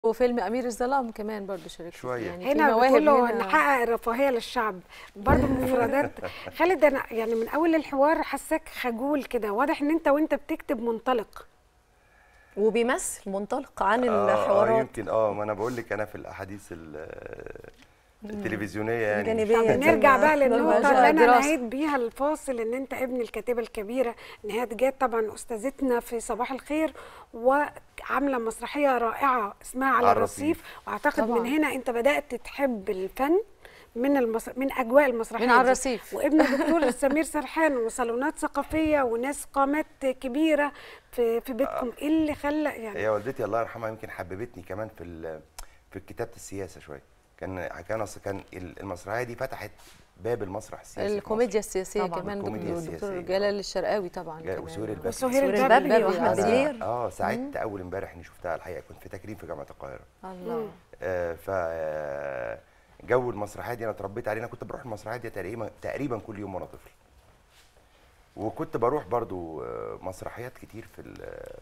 وفيلم امير الظلام كمان برضو شاركت فيه. شوية. يعني في هنا مواهب بتقول له هنا. نحقق الرفاهيه للشعب برضه مفردات خالد انا يعني من اول الحوار حساك خجول كده واضح ان انت وانت بتكتب منطلق وبيمثل منطلق عن آه، اه الحوارات يمكن اه ما انا بقول لك انا في الاحاديث ال- التلفزيونيه يعني الجانبية. مش- هي نرجع دي بقى الم- للنقطة الموضوع اللي أنا دراسة. نهيت بيها الفاصل إن أنت ابن الكاتبة الكبيرة نهاد جاد طبعا أستاذتنا في صباح الخير وعاملة مسرحية رائعة اسمها على على الرصيف الرصيف. وأعتقد طبعاً. من هنا أنت بدأت تحب الفن من المس... من أجواء المسرحية من على دي. الرصيف. وابن الدكتور سمير سرحان وصالونات ثقافية وناس قامات كبيرة في في بيتكم إيه اللي خلى يعني هي والدتي الله يرحمها يمكن حببتني كمان في ال- في كتابه السياسه شويه كان كان أصل كان المسرحيه دي فتحت باب المسرح السياسي في الكوميديا السياسيه طبعاً. كمان الكوميديا دكتور دكتور السياسية. جلال الشرقاوي طبعا مصر. جا- كمان. وسهير البابلي وسهير سهير البابلي البابلي البابلي، واحمد آه. بدير اه سعدت اول امبارح اني شفتها الحقيقه كنت في تكريم في جامعه القاهره الله آه ف آه، جو المسرحيات دي انا اتربيت عليه انا كنت بروح المسرحيات دي تقريبا تقريبا كل يوم وانا طفل وكنت بروح برضو آه، مسرحيات كتير في ال-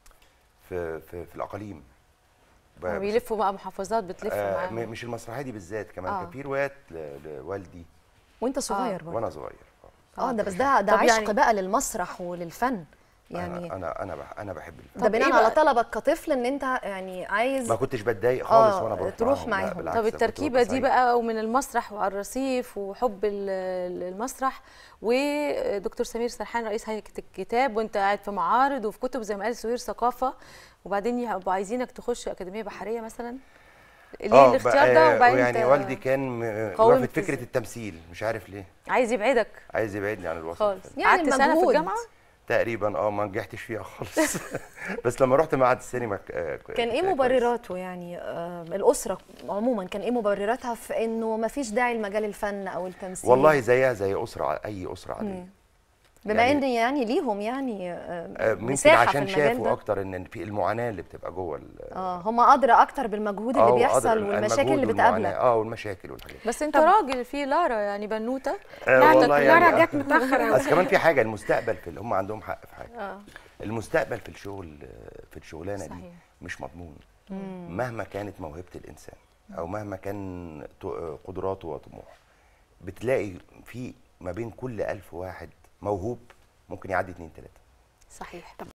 في في, في الاقاليم ب- هما بيلفوا بقى محافظات بتلف آه معاهم م- مش المسرحيه دي بالذات كمان آه. كان في روايات ل- لوالدي وانت صغير برضه وانا صغير آه. اه ده بس ده ده طب عشق يعني- بقى للمسرح وللفن يعني انا انا انا, بح انا بحب الفن ده طب بناء إيه على بقى؟ طلبك كطفل ان انت يعني عايز ما كنتش بتضايق خالص آه، وانا بروح تروح معاهم. لا، معاهم. بالعكس، طب أنا كنت التركيبه ببقى دي سعيد. بقى ومن المسرح وعلى الرصيف وحب ال- ال- المسرح ودكتور سمير سرحان رئيس هيئه الكتاب وانت قاعد في معارض وفي كتب زي ما قال سهير ثقافه وبعدين يبقوا عايزينك تخش اكاديميه بحريه مثلا ليه اه الاختيار ده بقى- وبعدين يعني انت والدي كان م- قومت رافض فكره إزاي؟ التمثيل مش عارف ليه عايز يبعدك عايز يبعدني عن الوسط خالص الفني. يعني قعدت سنه في المجهود. الجامعه تقريبا اه ما نجحتش فيها خالص بس لما رحت معهد السينما ك- آه، ك- كان ايه كويس. مبرراته يعني آه الاسره عموما كان ايه مبرراتها في انه ما فيش داعي لمجال الفن او التمثيل والله زيها زي اسره ع- اي اسره عاديه بما يعني- ان يعني ليهم يعني آه، آه ممكن مساحه في عشان المجال شافوا ده اكتر ان في المعاناه اللي بتبقى جوه ال- اه هم ادرى اكتر بالمجهود اللي آه، بيحصل وقدر والمشاكل المجهود اللي والمعاناة. بتقابلك اه والمشاكل والحاجات بس انت راجل في لارا يعني بنوته آه لا والله يعني لارا آه. جت متأخر أوي. بس كمان في حاجه المستقبل في ال- هم عندهم حق في حاجه اه المستقبل في الشغل في الشغلانه دي صحيح. مش مضمون مهما كانت موهبه الانسان او مهما كان ط- قدراته وطموحه بتلاقي في ما بين كل ألف واحد موهوب ممكن يعدي اتنين تلاته صحيح